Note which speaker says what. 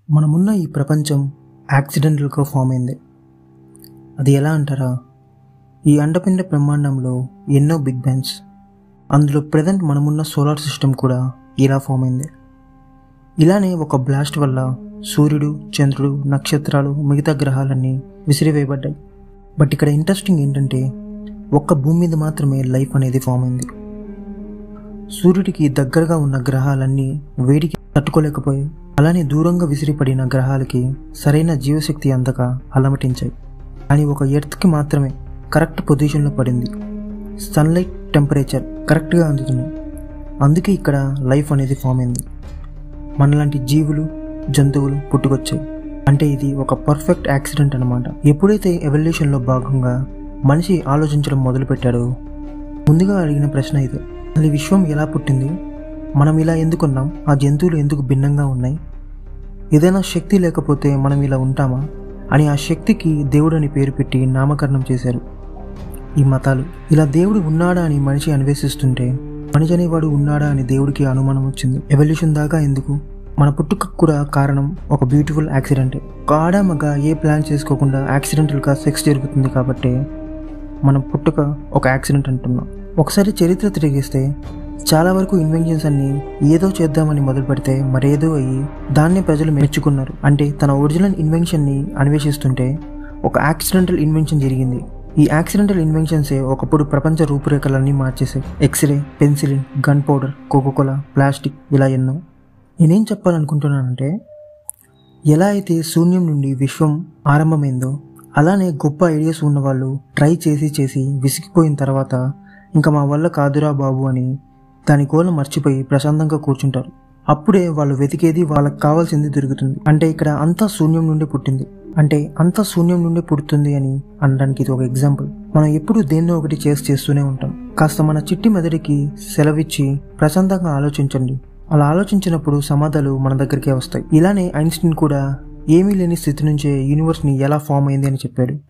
Speaker 1: మనమున్న ఈ ప్రపంచం యాక్సిడెంటల్గా ఫామ్ అయింది అది ఎలా అంటారా ఈ అండపిండ బ్రహ్మాండంలో ఎన్నో బిగ్ బ్యాంగ్స్ అందులో ప్రజెంట్ మనమున్న సోలార్ సిస్టమ్ కూడా ఇలా ఫామ్ అయింది ఇలానే ఒక బ్లాస్ట్ వల్ల సూర్యుడు చంద్రుడు నక్షత్రాలు మిగతా గ్రహాలన్నీ విసిరివేయబడ్డాయి బట్ ఇక్కడ ఇంట్రెస్టింగ్ ఏంటంటే ఒక్క భూమి మీద మాత్రమే లైఫ్ అనేది ఫామ్ అయింది సూర్యుడికి దగ్గరగా ఉన్న గ్రహాలన్నీ వేడికి తట్టుకోలేకపోయాయి అలానే దూరంగా విసిరిపడిన గ్రహాలకి సరైన జీవశక్తి అందక అలమటించాయి కానీ ఒక ఎర్త్కి మాత్రమే కరెక్ట్ పొజిషన్లో పడింది సన్లైట్ టెంపరేచర్ కరెక్ట్గా అందుతుంది అందుకే ఇక్కడ లైఫ్ అనేది ఫామ్ అయింది మనలాంటి జీవులు జంతువులు పుట్టుకొచ్చాయి అంటే ఇది ఒక పర్ఫెక్ట్ యాక్సిడెంట్ అనమాట ఎప్పుడైతే ఎవల్యూషన్లో భాగంగా మనిషి ఆలోచించడం మొదలుపెట్టాడో ముందుగా అడిగిన ప్రశ్న ఇదే అసలు ఈ విశ్వం ఎలా పుట్టింది మనం ఇలా ఎందుకున్నాం ఆ జంతువులు ఎందుకు భిన్నంగా ఉన్నాయి ఏదైనా శక్తి లేకపోతే మనం ఇలా ఉంటామా అని ఆ శక్తికి దేవుడు అని పేరు పెట్టి నామకరణం చేశారు ఈ మతాలు ఇలా దేవుడు ఉన్నాడా అని మనిషి అన్వేషిస్తుంటే మనిషి అనేవాడు ఉన్నాడా అని దేవుడికి అనుమానం వచ్చింది ఎవల్యూషన్ దాకా ఎందుకు మన పుట్టుకకు కూడా కారణం ఒక బ్యూటిఫుల్ యాక్సిడెంటే ఒక ఆడ మగ ఏ ప్లాన్ చేసుకోకుండా యాక్సిడెంటల్గా సెక్స్ జరుగుతుంది కాబట్టి మన పుట్టుక ఒక యాక్సిడెంట్ అంటున్నాం ఒకసారి చరిత్ర తిరిగిస్తే చాలా వరకు ఇన్వెన్షన్స్ అన్ని ఏదో చేద్దామని మొదలు పెడితే మరేదో అయ్యి దాన్నే ప్రజలు మెచ్చుకున్నారు అంటే తన ఒరిజినల్ ఇన్వెన్షన్ని అన్వేషిస్తుంటే ఒక యాక్సిడెంటల్ ఇన్వెన్షన్ జరిగింది ఈ యాక్సిడెంటల్ ఇన్వెన్షన్సే ఒకప్పుడు ప్రపంచ రూపురేఖలన్నీ మార్చేసాయి X-ray penicillin gunpowder Coca Cola plastic ఇలా ఎన్నో నేనేం చెప్పాలనుకుంటున్నానంటే ఎలా అయితే శూన్యం నుండి విశ్వం ఆరంభమైందో అలానే గొప్ప ఐడియాస్ ఉన్న వాళ్ళు ట్రై చేసి చేసి విసిగిపోయిన తర్వాత ఇంకా మా వల్ల కాదురా బాబు అని దాని కోల మర్చిపోయి ప్రశాంతంగా కూర్చుంటారు అప్పుడే వాళ్ళు వెతికేది వాళ్ళకి కావాల్సింది దొరుకుతుంది అంటే ఇక్కడ అంతా శూన్యం నుండి పుట్టింది అంటే అంతా శూన్యం నుండి పుడుతుంది అని అనడానికి ఇది ఒక ఎగ్జాంపుల్ మనం ఎప్పుడు దేన్నో ఒకటి చేసి చేస్తూనే ఉంటాం కాస్త మన చిట్టి మెదడికి సెలవిచ్చి ప్రశాంతంగా ఆలోచించండి అలా ఆలోచించినప్పుడు సమాధాలు మన దగ్గరికే వస్తాయి ఇలానే ఐన్స్టీన్ కూడా ఏమీ లేని స్థితి నుంచే యూనివర్స్ని ఎలా ఫామ్ అయింది అని చెప్పాడు